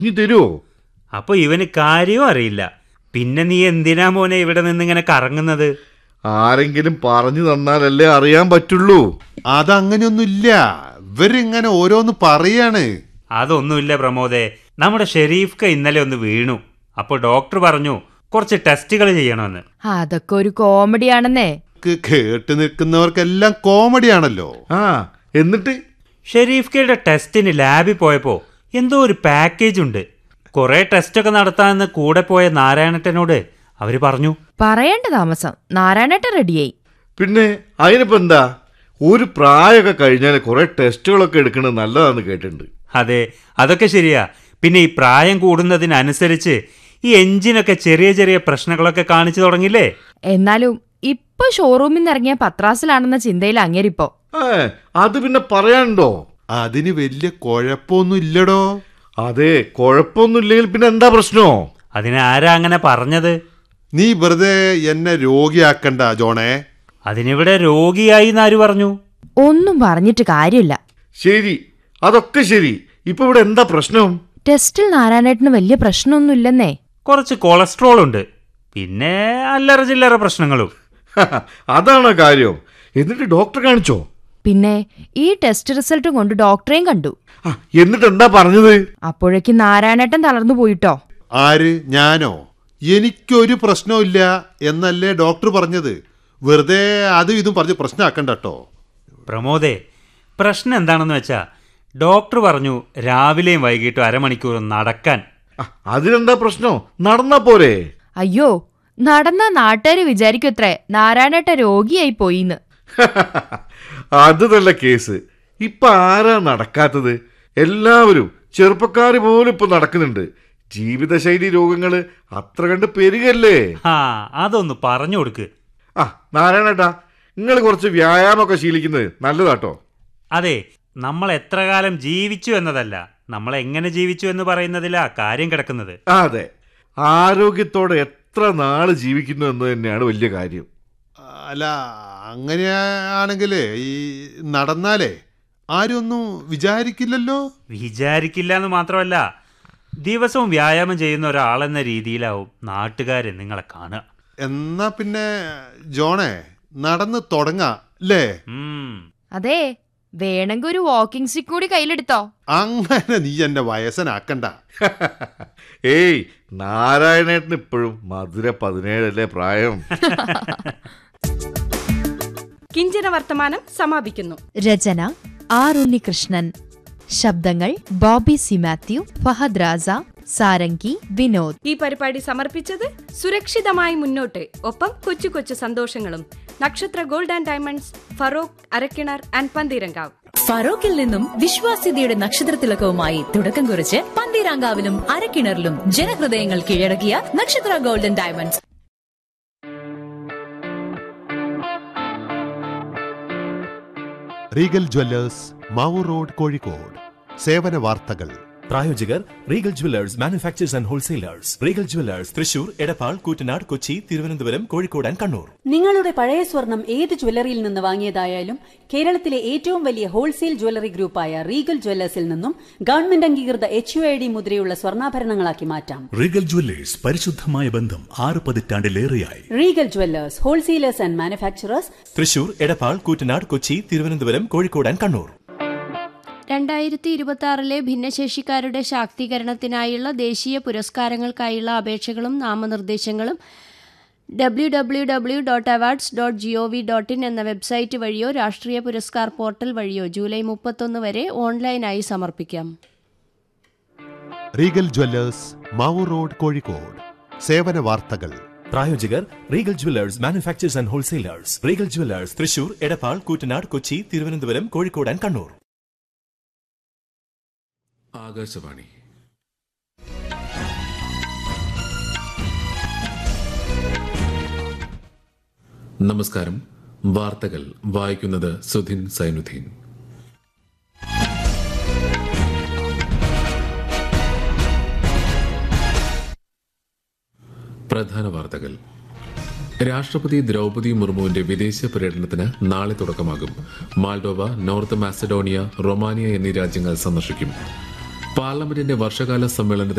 നീ തരുമോ അപ്പൊ ഇവന് കാര്യവും അറിയില്ല പിന്നെ നീ എന്തിനാ മോനെ ഇവിടെ നിന്നിങ്ങനെ കറങ്ങുന്നത് ആരെങ്കിലും പറഞ്ഞു തന്നാലല്ലേ അറിയാൻ പറ്റുള്ളൂ അതങ്ങനെയൊന്നുമില്ല ഇവരിങ്ങനെ ഓരോന്ന് പറയാണ് അതൊന്നുമില്ല പ്രമോദേ നമ്മുടെ ഷെരീഫ്ക്ക് ഇന്നലെ ഒന്ന് വീണു അപ്പോൾ ഡോക്ടർ പറഞ്ഞു കുറച്ച് ടെസ്റ്റുകൾ ചെയ്യണമെന്ന് അതൊക്കെ ഒരു കോമഡിയാണെന്നേ ക്ക് കേട്ട് നിൽക്കുന്നവർക്കെല്ലാം കോമഡിയാണല്ലോ ആ എന്നിട്ട് ഷെരീഫ്ക്കയുടെ ടെസ്റ്റിന് ലാബിൽ പോയപ്പോൾ എന്തോ ഒരു പാക്കേജ് ഉണ്ട് കുറേ ടെസ്റ്റൊക്കെ നടത്താമെന്ന് കൂടെ പോയ നാരായണട്ടനോട് അവർ പറഞ്ഞു പറയേണ്ട താമസം നാരായണേട്ട റെഡിയായി പിന്നെ അതിനിപ്പോ എന്താ ഒരു പ്രായമൊക്കെ കഴിഞ്ഞാൽ കുറെ ടെസ്റ്റുകളൊക്കെ എടുക്കുന്നത് നല്ലതാണെന്ന് കേട്ടിട്ടുണ്ട് അതെ അതൊക്കെ ശരിയാ പിന്നെ ഈ പ്രായം കൂടുന്നതിനനുസരിച്ച് ഈ എഞ്ചിനൊക്കെ ചെറിയ ചെറിയ പ്രശ്നങ്ങളൊക്കെ കാണിച്ചു തുടങ്ങില്ലേ എന്നാലും ഇപ്പൊ ഷോറൂമിൽ നിന്ന് ഇറങ്ങിയ പത്രാസിലാണെന്ന ചിന്തയിൽ അങ്ങേരിപ്പോ ഏ അത് പിന്നെ പറയാനുണ്ടോ അതിന് വലിയ കുഴപ്പമൊന്നും ഇല്ലടോ അതെ കുഴപ്പമൊന്നുമില്ലെങ്കിൽ പിന്നെ എന്താ പ്രശ്നോ അതിനാരാ അങ്ങനെ പറഞ്ഞത് നീ വെറുതെ എന്നെ രോഗിയാക്കണ്ട ജോണേ അതിനിവിടെ രോഗിയായി എന്നാര് പറഞ്ഞു ഒന്നും പറഞ്ഞിട്ട് കാര്യമില്ല ശരി അതൊക്കെ ശരി ഇപ്പൊ ഇവിടെ എന്താ പ്രശ്നം ടെസ്റ്റിൽ നാരായണേട്ടന് വലിയ പ്രശ്നമൊന്നുമില്ലെന്നേ കുറച്ച് കൊളസ്ട്രോൾ ഉണ്ട് പിന്നെ അല്ലറ ചില്ലറ പ്രശ്നങ്ങളും അതാണോ കാര്യം എന്നിട്ട് ഡോക്ടർ കാണിച്ചോ പിന്നെ ഈ ടെസ്റ്റ് റിസൾട്ടും കൊണ്ട് ഡോക്ടറെയും കണ്ടു ആ, എന്നിട്ട് എന്താ പറഞ്ഞത് അപ്പോഴേക്കും നാരായണേട്ടൻ തളർന്നു പോയിട്ടോ ആര് ഞാനോ എനിക്കൊരു പ്രശ്നമില്ല എന്നല്ലേ ഡോക്ടർ പറഞ്ഞത് വെറുതെ അതും ഇതും പറഞ്ഞ് പ്രശ്നമാക്കണ്ട കേട്ടോ പ്രമോദേ പ്രശ്നം എന്താണെന്ന് വെച്ചാ ഡോക്ടർ പറഞ്ഞു രാവിലെയും വൈകിട്ടും അരമണിക്കൂർ നടക്കാൻ ആ, അതിനെന്താ പ്രശ്നം നടന്നാ പോരെ അയ്യോ നടന്ന നാട്ടുകാര് വിചാരിക്കുത്രേ നാരായണേട്ട രോഗിയായി പോയിന്ന് അത് നല്ല കേസ് ഇപ്പൊ ആരാ നടക്കാത്തത് എല്ലാവരും ചെറുപ്പക്കാർ പോലും ഇപ്പൊ നടക്കുന്നുണ്ട് ജീവിതശൈലി രോഗങ്ങള് അത്ര കണ്ട് പെരുകല്ലേ ആ അതൊന്ന് പറഞ്ഞു കൊടുക്ക് ആ നാരായണേട്ടാ നിങ്ങൾ കുറച്ച് വ്യായാമമൊക്കെ ശീലിക്കുന്നത് നല്ലതാട്ടോ അതെ നമ്മൾ എത്ര കാലം ജീവിച്ചു എന്നതല്ല നമ്മൾ എങ്ങനെ ജീവിച്ചു എന്ന് പറയുന്നതിലാ കാര്യം കിടക്കുന്നത് ആ, അതെ ആരോഗ്യത്തോടെ എത്ര നാള് ജീവിക്കുന്നു എന്ന് തന്നെയാണ് വലിയ കാര്യം അല്ല അങ്ങനെയാണെങ്കിലേ ഈ നടന്നാലേ ആരും ഒന്നും വിചാരിക്കില്ലല്ലോ വിചാരിക്കില്ല എന്ന് മാത്രമല്ല ദിവസവും വ്യായാമം ചെയ്യുന്ന ഒരാളെന്ന രീതിയിലാവും നാട്ടുകാരെ നിങ്ങളെ കാണുക എന്നാ പിന്നെ ജോണേ നടന്ന് തുടങ്ങാം അല്ലേ ഉം. അതെ വേണമെങ്കിൽ ഒരു വാക്കിംഗ് സ്റ്റിക്ക് കൂടി കയ്യിലെടുത്തോ അങ്ങനെ നീ എന്നെ വയസ്സനാക്കണ്ട ഏയ് നാരായണേട്ടന് ഇപ്പോഴും മധുര പതിനേഴല്ലേ പ്രായം കിഞ്ചന വർത്തമാനം സമാപിക്കുന്നു രചന ആർ ഉണ്ണികൃഷ്ണൻ ശബ്ദങ്ങൾ ബോബി സി മാത്യു ഫഹദ് രാസ സാരംഗി വിനോദ് ഈ പരിപാടി സമർപ്പിച്ചത് സുരക്ഷിതമായി മുന്നോട്ട് ഒപ്പം കൊച്ചു കൊച്ചു സന്തോഷങ്ങളും Nakshatra gold and diamonds Feroke Arakkinar and Pantheerankavu ഫറോക്കിൽ നിന്നും വിശ്വാസ്യതയുടെ നക്ഷത്രത്തിലക്കവുമായി തുടക്കം കുറിച്ച് പന്തീരാങ്കാവിലും അരക്കിണറിലും ജനഹൃദയങ്ങൾ കീഴടക്കിയ Nakshatra golden diamonds Regal Jewellers Mavoor road Kozhikode സേവന വാർത്തകൾ പ്രായോജകർ Regal Jewellers manufacturers and wholesalers Regal Jewellers Thrissur Edappal Koottanad Kochi Thiruvananthapuram Kozhikode and Kannur നിങ്ങളുടെ പഴയ സ്വർണം ഏത് ജ്വല്ലറിയിൽ നിന്ന് വാങ്ങിയതായാലും കേരളത്തിലെ ഏറ്റവും വലിയ ഹോൾസെയിൽ ജ്വല്ലറി ഗ്രൂപ്പായ റീഗൽ ജ്വല്ലേഴ്സിൽ നിന്നും ഗവൺമെന്റ് അംഗീകൃത എച്ച് യു ഐ ഡി മുദ്രയുള്ള സ്വർണ്ണാഭരണങ്ങളാക്കി മാറ്റാം റീഗൽ ജ്വല്ലേഴ്സ് പരിശുദ്ധമായ ബന്ധം ആറ് പതിറ്റാണ്ടിലേറെയായി Regal Jewellers wholesalers and manufacturers Thrissur Edappal Koottanad Kochi Thiruvananthapuram Kozhikode and Kannur രണ്ടായിരത്തി ഇരുപത്തി ആറിലെ ഭിന്നശേഷിക്കാരുടെ ശാക്തീകരണത്തിനായുള്ള ദേശീയ പുരസ്കാരങ്ങൾക്കായുള്ള അപേക്ഷകളും നാമനിർദ്ദേശങ്ങളും W W W dot awards dot G O V dot in എന്ന വെബ്സൈറ്റ് വഴിയോ രാഷ്ട്രീയ പുരസ്കാർ പോർട്ടൽ വഴിയോ ജൂലൈ മുപ്പത്തൊന്ന് വരെ ഓൺലൈനായി സമർപ്പിക്കാം Regal Jewellers Mavoor road Kozhikode സേവന വാർത്തകൾ പ്രായോജകർ Regal Jewellers manufacturers and wholesalers Regal Jewellers Thrissur Edappal Koottanad Kochi Thiruvananthapuram Kozhikode and Kannur Akashvani നമസ്കാരം വാർത്തകൾ വായിക്കുന്നത് സുധിൻ സൈനുദ്ദീൻ പ്രധാന വാർത്തകൾ രാഷ്ട്രപതി ദ്രൗപദി മുർമുവിന്റെ വിദേശ പര്യടനത്തിന് നാളെ തുടക്കമാകും മാൾഡോവ നോർത്ത് മാസഡോണിയ റൊമാനിയ എന്നീ രാജ്യങ്ങൾ സന്ദർശിക്കും പാർലമെന്റിന്റെ വർഷകാല സമ്മേളനത്തിൽ